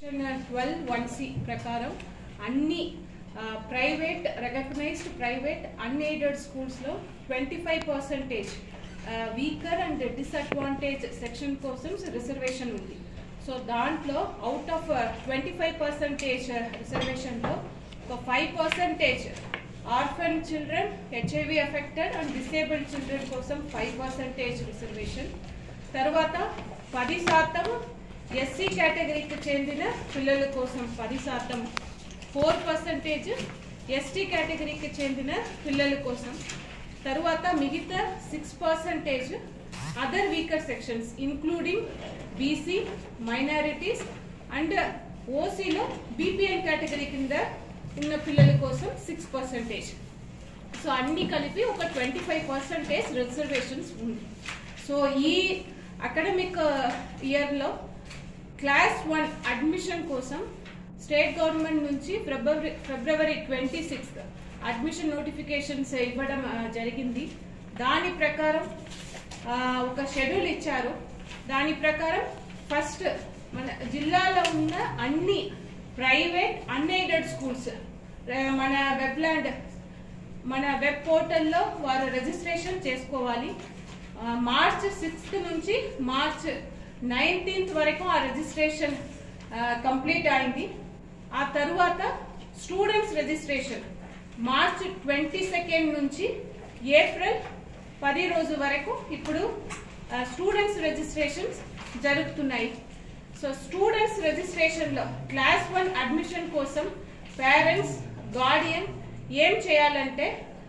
twelve one C ప్రకారం అన్ని private recognised private unaided స్కూల్స్లో twenty five percentage weaker and disadvantage section కోసం reservation ఉంది సో దాంట్లో out of twenty five percentage రిజర్వేషన్లో ఒక five percentage orphan children HIV affected and disabled children కోసం five percentage reservation తర్వాత పది శాతం ఎస్సీ కేటగిరీకి చెందిన పిల్లల కోసం పది శాతం ఫోర్ పర్సెంటేజ్ ఎస్టీ కేటగిరీకి చెందిన పిల్లల కోసం తరువాత మిగతా six percentage other weaker sections including BC minorities and ఓసీలో బీపీఎల్ కేటగిరీ కింద ఉన్న పిల్లల కోసం సిక్స్ పర్సెంటేజ్ సో అన్ని కలిపి ఒక ట్వంటీ ఫైవ్ పర్సెంటేజ్ రిజర్వేషన్స్ ఉంది సో ఈ అకాడమిక్ ఇయర్లో క్లాస్ వన్ అడ్మిషన్ కోసం స్టేట్ గవర్నమెంట్ నుంచి February February twenty sixth admission notifications ఇవ్వడం ఆ, జరిగింది దాని ప్రకారం ఆ, ఒక షెడ్యూల్ ఇచ్చారు దాని ప్రకారం ఫస్ట్ మన జిల్లాలో ఉన్న అన్ని ప్రైవేట్ అన్ఎయిడెడ్ స్కూల్స్ మన వెబ్లాండ్ మన వెబ్ పోర్టల్లో వారు రిజిస్ట్రేషన్ చేసుకోవాలి ఆ, మార్చ్ సిక్స్త్ నుంచి మార్చ్ నైన్టీన్త్ వరకు ఆ రిజిస్ట్రేషన్ ఆ, కంప్లీట్ అయింది ఆ తరువాత students registration March twenty second నుంచి ఏప్రిల్ పది రోజు వరకు ఇప్పుడు ఆ, స్టూడెంట్స్ రిజిస్ట్రేషన్స్ జరుగుతున్నాయి సో స్టూడెంట్స్ రిజిస్ట్రేషన్లో క్లాస్ వన్ అడ్మిషన్ కోసం పేరెంట్స్ గార్డియన్ ఏం చేయాలంటే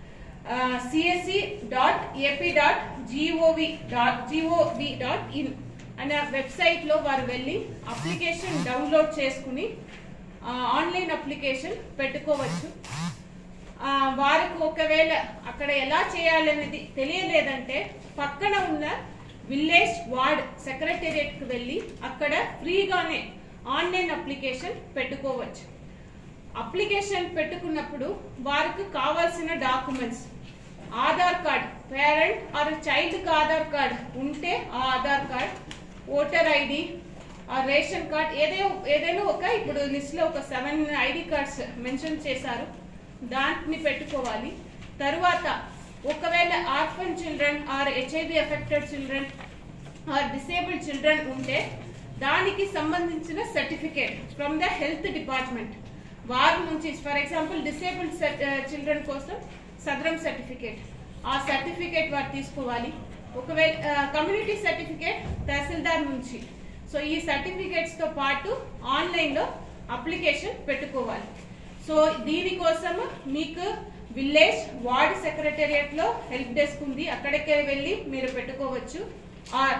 CSC dot AP dot GOV dot GOV dot in అనే వెబ్సైట్లో వారు వెళ్ళి అప్లికేషన్ డౌన్లోడ్ చేసుకుని ఆన్లైన్ అప్లికేషన్ పెట్టుకోవచ్చు ఆ, వారికి ఒకవేళ అక్కడ ఎలా చేయాలనేది తెలియలేదంటే పక్కన ఉన్న విలేజ్ వార్డ్ సెక్రటేరియట్కి వెళ్ళి అక్కడ ఫ్రీగానే ఆన్లైన్ అప్లికేషన్ పెట్టుకోవచ్చు అప్లికేషన్ పెట్టుకున్నప్పుడు వారికి కావాల్సిన documents Aadhaar card parent or చైల్డ్కి ఆధార్ కార్డ్ ఉంటే ఆ ఆధార్ కార్డ్ ఓటర్ ఐడి ఆ రేషన్ కార్డ్ ఏదే ఏదైనా ఒక ఇప్పుడు లిస్ట్లో ఒక సెవెన్ ఐడి కార్డ్స్ మెన్షన్ చేశారు దాన్ని పెట్టుకోవాలి తరువాత ఒకవేళ orphan children or HIV affected children or disabled children ఉంటే దానికి సంబంధించిన certificate from the health department వారి నుంచి ఫర్ ఎగ్జాంపుల్ డిసేబుల్డ్ చిల్డ్రన్ కోసం సదరం సర్టిఫికేట్ ఆ సర్టిఫికేట్ వారు తీసుకోవాలి ఒకవేళ కమ్యూనిటీ సర్టిఫికేట్ తహసీల్దార్ నుంచి సో ఈ సర్టిఫికేట్స్ తో పాటు ఆన్లైన్ లో అప్లికేషన్ పెట్టుకోవాలి సో దీనికోసం మీకు విలేజ్ వార్డ్ సెక్రటేరియట్ లో హెల్ప్ డెస్క్ ఉంది అక్కడికే వెళ్ళి మీరు పెట్టుకోవచ్చు ఆర్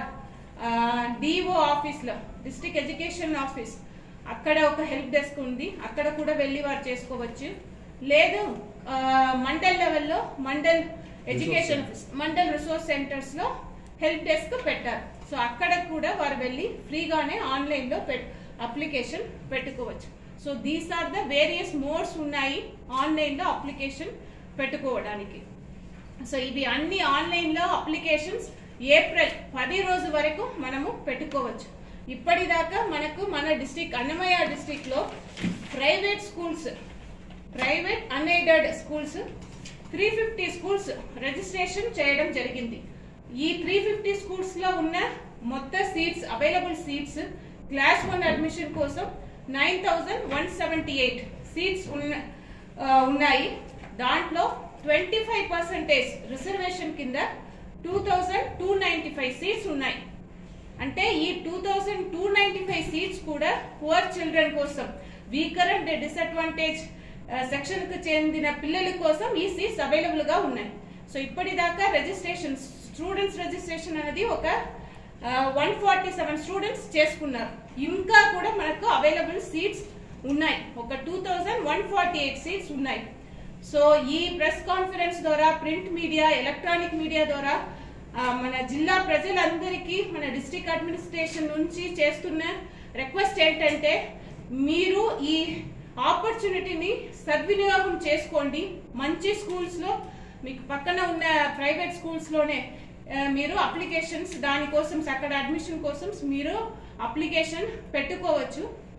డిఓ ఆఫీస్ లో డిస్ట్రిక్ట్ ఎడ్యుకేషన్ ఆఫీస్ అక్కడ ఒక హెల్ప్ డెస్క్ ఉంది అక్కడ కూడా వెళ్ళి వారు చేసుకోవచ్చు లేదు ఆ, మండల్ లెవెల్లో mandal education mandal resource centres లో హెల్ప్ డెస్క్ పెట్టారు సో అక్కడ కూడా వారు వెళ్ళి ఫ్రీగానే ఆన్లైన్ లో అప్లికేషన్ పెట్టుకోవచ్చు so these are the various modes ఉన్నాయి ఆన్లైన్ లో అప్లికేషన్ పెట్టుకోవడానికి సో ఇవి అన్ని ఆన్లైన్ లో అప్లికేషన్స్ ఏప్రిల్ పది రోజు వరకు మనము పెట్టుకోవచ్చు ఇప్పటిదాకా మనకు మన డిస్టిక్ అన్నమయ్య డిస్టిక్ లో private schools private unaided schools three fifty schools registration చేయడం జరిగింది ఈ త్రీ ఫిఫ్టీ స్కూల్స్ లో ఉన్న మొత్తం seats available seats class one admission కోసం nine thousand one seventy eight seats ఉన్న ఆ, ఉన్నాయి దాంట్లో ట్వంటీ ఫైవ్ పర్సెంటేజ్ రిజర్వేషన్ కింద two thousand two ninety five seats ఉన్నాయి అంటే ఈ two thousand two ninety five seats కూడా పువర్ చిల్డ్రన్ కోసం వీకర్ అండ్ డిసడ్వాంటేజ్ సెక్షన్ కు చెందిన పిల్లల కోసం ఈ సీట్స్ అవైలబుల్ గా ఉన్నాయి సో ఇప్పటిదాకా రిజిస్ట్రేషన్ స్టూడెంట్స్ రిజిస్ట్రేషన్ అనేది ఒక వన్ ఫార్టీ సెవెన్ స్టూడెంట్స్ చేసుకున్నారు ఇంకా కూడా మనకు అవైలబుల్ సీట్స్ ఉన్నాయి ఒక two thousand one forty eight seats ఉన్నాయి సో ఈ ప్రెస్ కాన్ఫరెన్స్ ద్వారా ప్రింట్ మీడియా ఎలక్ట్రానిక్ మీడియా ద్వారా ఆ, మన జిల్లా ప్రజలందరికీ మన డిస్ట్రిక్ట్ అడ్మినిస్ట్రేషన్ నుంచి చేస్తున్న రిక్వెస్ట్ ఏంటంటే మీరు ఈ ఆపర్చునిటీని సద్వినియోగం చేసుకోండి మంచి స్కూల్స్ లో మీకు పక్కన ఉన్న ప్రైవేట్ స్కూల్స్ లోనే ఆ, మీరు అప్లికేషన్స్ దానికోసం అక్కడ అడ్మిషన్ కోసం మీరు అప్లికేషన్ పెట్టుకోవచ్చు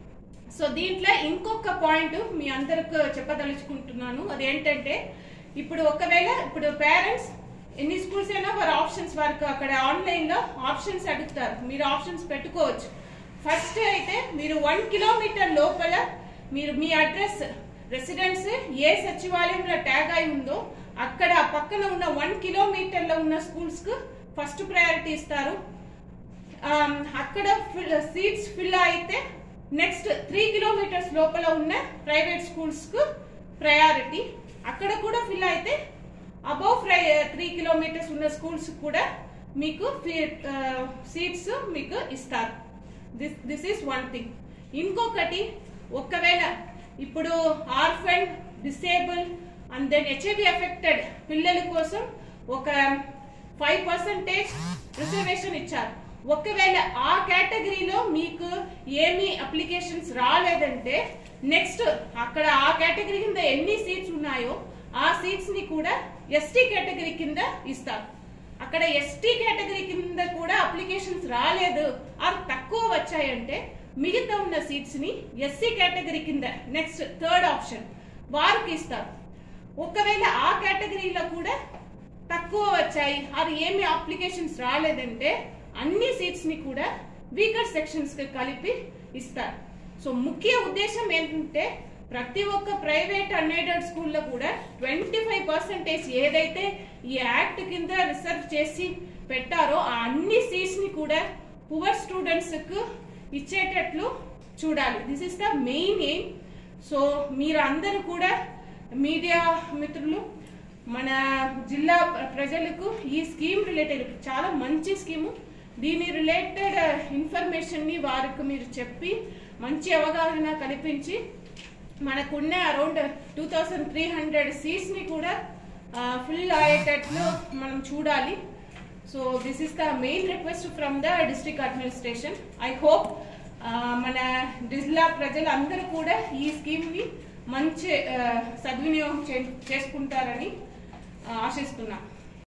సో దీంట్లో ఇంకొక పాయింట్ మీ అందరికి చెప్పదలుచుకుంటున్నాను అదేంటంటే ఇప్పుడు ఒకవేళ ఇప్పుడు పేరెంట్స్ ఎన్ని స్కూల్స్ అయినా వారి ఆప్షన్స్ వారికి అక్కడ ఆన్లైన్ లో ఆప్షన్స్ అడుగుతారు మీరు ఆప్షన్స్ పెట్టుకోవచ్చు ఫస్ట్ అయితే మీరు వన్ కిలోమీటర్ లోపల మీరు మీ అడ్రస్ రెసిడెన్స్ ఏ సచివాలయంలో ట్యాగ్ అయి ఉందో అక్కడ ఆ పక్కన ఉన్న వన్ కిలోమీటర్ లో ఉన్న స్కూల్స్ కు ఫస్ట్ ప్రయారిటీ ఇస్తారు ఆమ్, అక్కడ సీట్స్ ఫిల్ అయితే నెక్స్ట్ త్రీ కిలోమీటర్స్ లోపల ఉన్న ప్రైవేట్ స్కూల్స్ కు ప్రయారిటీ అక్కడ కూడా ఫిల్ అయితే అబౌవ్ త్రీ కిలోమీటర్స్ ఉన్న స్కూల్స్ కూడా మీకు సీట్స్ మీకు ఇస్తారు this this is one thing ఇంకొకటి ఒకవేళ ఇప్పుడు orphan disabled and then HIV affected పిల్లల కోసం ఒక ఫైవ్ పర్సెంటేజ్ రిజర్వేషన్ ఇచ్చారు ఒకవేళ ఆ కేటగిరీలో మీకు ఏమి అప్లికేషన్స్ రాలేదంటే నెక్స్ట్ అక్కడ ఆ కేటగిరీ కింద ఎన్ని సీట్స్ ఉన్నాయో ఆ సీట్స్ ని కూడా ఎస్టీ కేటగిరీ కింద ఇస్తారు అక్కడ ఎస్టీ కేటగిరీ కింద కూడా అప్లికేషన్స్ రాలేదు ఆర్ తక్కువ వచ్చాయంటే మిగతా ఉన్న సీట్స్ ని ఎస్సీ కేటగిరీ కింద నెక్స్ట్ థర్డ్ ఆప్షన్ వారికి ఇస్తారు ఒకవేళ ఆ కేటగిరీలో కూడా తక్కువ వచ్చాయి అది ఏమి అప్లికేషన్స్ రాలేదంటే అన్ని సీట్స్ ని కూడా వీకర్ సెక్షన్స్ కి కలిపి ఇస్తారు సో ముఖ్య ఉద్దేశం ఏంటంటే ప్రతి ఒక్క ప్రైవేట్ అన్ఎయిడెడ్ స్కూల్లో కూడా ట్వంటీ ఫైవ్ పర్సెంటేజ్ ఏదైతే ఈ యాక్ట్ కింద రిసర్వ్ చేసి పెట్టారో ఆ అన్ని సీట్స్ ని కూడా పువర్ స్టూడెంట్స్ కు ఇచ్చేటట్లు చూడాలి this is the main aim so మీరు అందరూ కూడా మీడియా మిత్రులు మన జిల్లా ప్ర- ప్రజలకు ఈ స్కీమ్ రిలేటెడ్ చాలా మంచి స్కీము దీని రిలేటెడ్ ఇన్ఫర్మేషన్ ని వారికి మీరు చెప్పి మంచి అవగాహన కల్పించి మనకున్న around two thousand three hundred seats ని కూడా ఫుల్ అయ్యేటట్లు మనం చూడాలి so this is the main request from the district administration I hope మన జిల్లా ప్రజలందరూ కూడా ఈ స్కీమ్ ని మంచి ఆ, సద్వినియోగం చే- చేసుకుంటారని ఆ, ఆశిస్తున్నాం